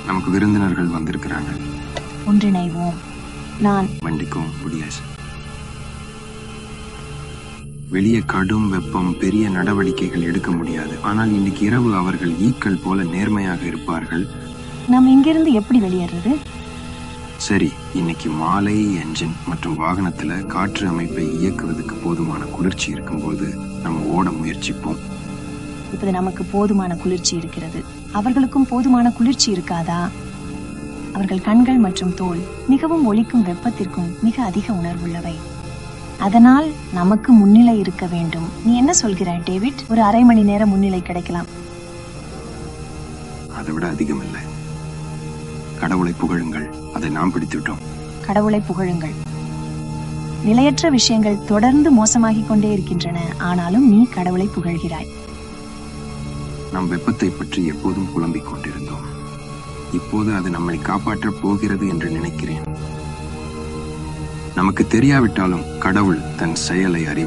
நமக்கு விருந்தினர்கள் வந்திருக்கிறாங்க ஒன்றிணைவோம் நான் வண்டிக்கும் முடியாது வெளியே கடும் வெப்பம் பெரிய நடவடிக்கைகள் எடுக்க முடியாது ஆனால் இன்னைக்கு இரவு அவர்கள் ஈக்கள் போல நேர்மையாக இருப்பார்கள் நாம் இங்கிருந்து எப்படி வெளியேறது சரி இன்னைக்கு மாலை என்ஜின் மற்றும் வாகனத்துல காற்று அமைப்பை இயக்குவதற்கு போதுமான குளிர்ச்சி இருக்கும்போது நம்ம ஓட முயற்சிப்போம் இப்போது நமக்கு போதுமான குளிர்ச்சி இருக்கிறது அவர்களுக்கும் போதுமான குளிர்ச்சி இருக்காதா அவர்கள் கண்கள் மற்றும் தோல் மிகவும் ஒளிக்கும் வெப்பத்திற்கும் மிக அதிக உணர்வுள்ளவை அதனால் நமக்கு முன்னிலை இருக்க வேண்டும் நீ என்ன சொல்கிறாய் டேவிட் ஒரு அரை மணி நேரம் முன்னிலை கிடைக்கலாம் அதை விட அதிகம் இல்லை கடவுளை புகழுங்கள் அதை நாம் பிடித்துவிட்டோம் கடவுளை புகழுங்கள் நிலையற்ற விஷயங்கள் தொடர்ந்து மோசமாகிக் கொண்டே இருக்கின்றன ஆனாலும் நீ கடவுளை புகழ்கிறாய் நாம் வெப்பத்தை பற்றி எப்போதும் புலம்பிக் கொண்டிருந்தோம் இப்போது அது நம்மை காப்பாற்றப் போகிறது என்று நினைக்கிறேன் நமக்கு தெரியாவிட்டாலும் கடவுள் தன் செயலை அறிவார்